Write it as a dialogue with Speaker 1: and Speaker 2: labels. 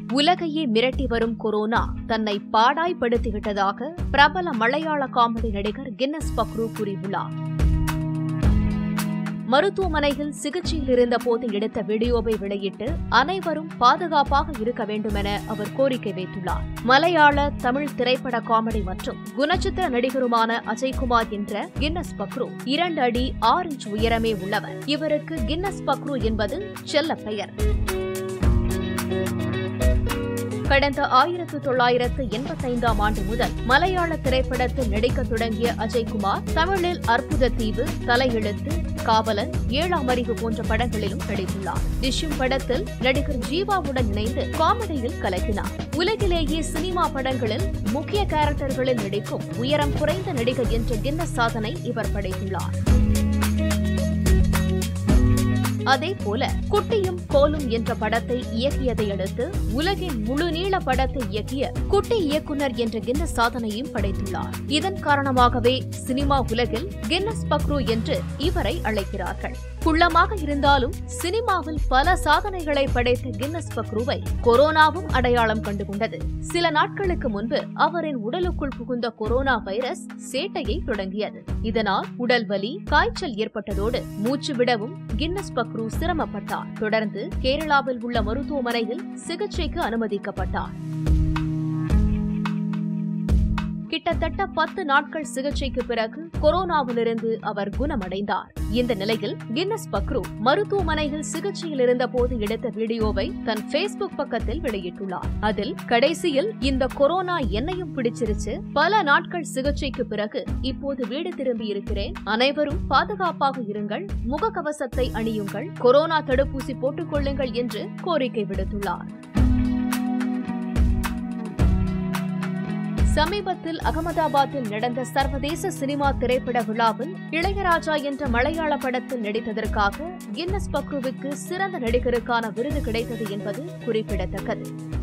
Speaker 1: உலகையே மிரட்டி வரும் கொரோனா தன்னை பாடாய்படுத்திவிட்டதாக பிரபல மலையாள காமெடி நடிகர் கின்னஸ் பக்ரு கூறியுள்ளார் மருத்துவமனையில் சிகிச்சையில் இருந்த போது எடுத்த வீடியோவை வெளியிட்டு அனைவரும் பாதுகாப்பாக இருக்க வேண்டுமென அவர் கோரிக்கை வைத்துள்ளார் மலையாள தமிழ் திரைப்பட காமெடி மற்றும் குணச்சித்திர நடிகருமான அஜய்குமார் என்ற கின்னஸ் பக்ரு இரண்டு அடி ஆறு இன்ச் உயரமே உள்ளவர் இவருக்கு கின்னஸ் பக்ரு என்பது செல்ல பெயர் கடந்த ஆயிரத்து தொள்ளாயிரத்து எண்பத்தைந்தாம் ஆண்டு முதல் மலையாள திரைப்படத்தில் நடிக்க தொடங்கிய அஜய்குமார் தமிழில் அற்புத தீவு தலையெழுத்து காவலன் ஏழாம் அறிவு போன்ற படங்களிலும் நடித்துள்ளார் டிஷ்யூம் படத்தில் நடிகர் ஜீவாவுடன் இணைந்து காமெடியில் கலக்கினார் உலகிலேயே சினிமா படங்களில் முக்கிய கேரக்டர்களில் நடிக்கும் உயரம் குறைந்த நடிகர் என்ற கின்னஸ் சாதனை இவர் படைத்துள்ளார் அதேபோல குட்டியும் கோலும் என்ற படத்தை இயக்கியதை அடுத்து உலகின் முழு நீள படத்தை இயக்கிய குட்டி இயக்குனர் என்ற கின்னஸ் சாதனையும் படைத்துள்ளார் இதன் காரணமாகவே சினிமா உலகில் கின்னஸ் பக்ரு என்று இவரை அழைக்கிறார்கள் குள்ளமாக இருந்தாலும் சினிமாவில் பல சாதனைகளை படைத்த கின்னஸ் பக்ருவை கொரோனாவும் அடையாளம் கண்டுகொண்டது சில நாட்களுக்கு முன்பு அவரின் உடலுக்குள் புகுந்த கொரோனா வைரஸ் சேட்டையை தொடங்கியது இதனால் உடல் வலி காய்ச்சல் ஏற்பட்டதோடு மூச்சு விடவும் கின்னஸ் பக்ரு சிரமப்பட்டார் தொடர்ந்து கேரளாவில் உள்ள மருத்துவமனையில் சிகிச்சைக்கு அனுமதிக்கப்பட்டார் கிட்டத்தட்ட பத்து நாட்கள் சிகிச்சைக்கு பிறகு கொரோனாவிலிருந்து அவர் குணமடைந்தார் இந்த நிலையில் கின்னஸ் பக்ரு மருத்துவமனையில் சிகிச்சையில் இருந்தபோது எடுத்த வீடியோவை தன் ஃபேஸ்புக் பக்கத்தில் வெளியிட்டுள்ளார் அதில் கடைசியில் இந்த கொரோனா என்னையும் பிடிச்சிருச்சு பல நாட்கள் சிகிச்சைக்கு பிறகு இப்போது வீடு திரும்பி இருக்கிறேன் அனைவரும் பாதுகாப்பாக இருங்கள் முகக்கவசத்தை அணியுங்கள் கொரோனா தடுப்பூசி போட்டுக் கொள்ளுங்கள் என்று கோரிக்கை விடுத்துள்ளார் சமீபத்தில் அகமதாபாத்தில் நடந்த சர்வதேச சினிமா திரைப்பட விழாவில் இளையராஜா என்ற மலையாள படத்தில் நடித்ததற்காக கின்னஸ் பக்ருவுக்கு சிறந்த நடிகருக்கான விருது கிடைத்தது என்பது குறிப்பிடத்தக்கது